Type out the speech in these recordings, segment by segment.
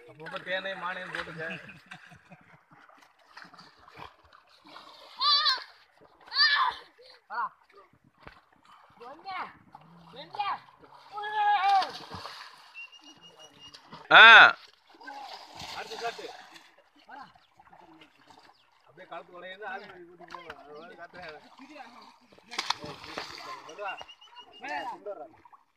அப்பப்போ தேனையும் மானையும் போட்டுக்க ஆ அடுத்து காட்டு அப்படியே களத்து உடையிருந்து ஆஸ்பத்திரி கூட்டி போங்க அது மாதிரி காட்டுறேன் வருவா கொண்டு வர்றேன்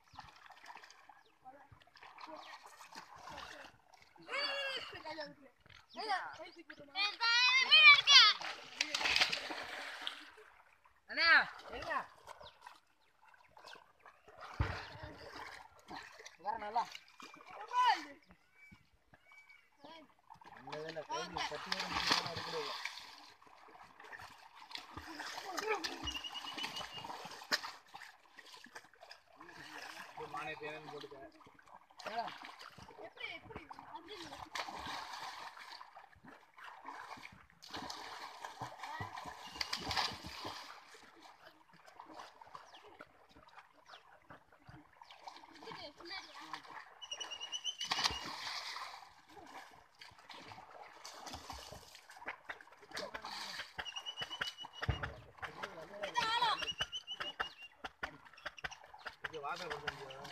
மானை தேனையும் போட்டுக்க இங்க வாசல் கொடுக்க முடியாது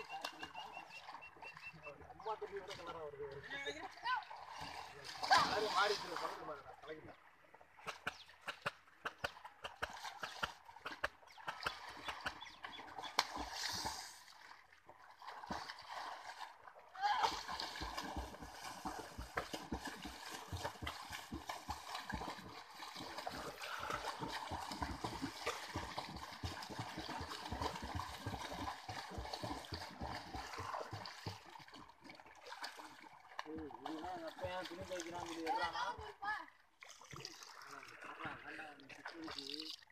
அம்மா தம்பி விட கலரா வருது அது மாறி பக்கத்து பாருங்க கலக்கிட்டேன் துணி துவைக்கிறான்னு சொல்லி விடுறானா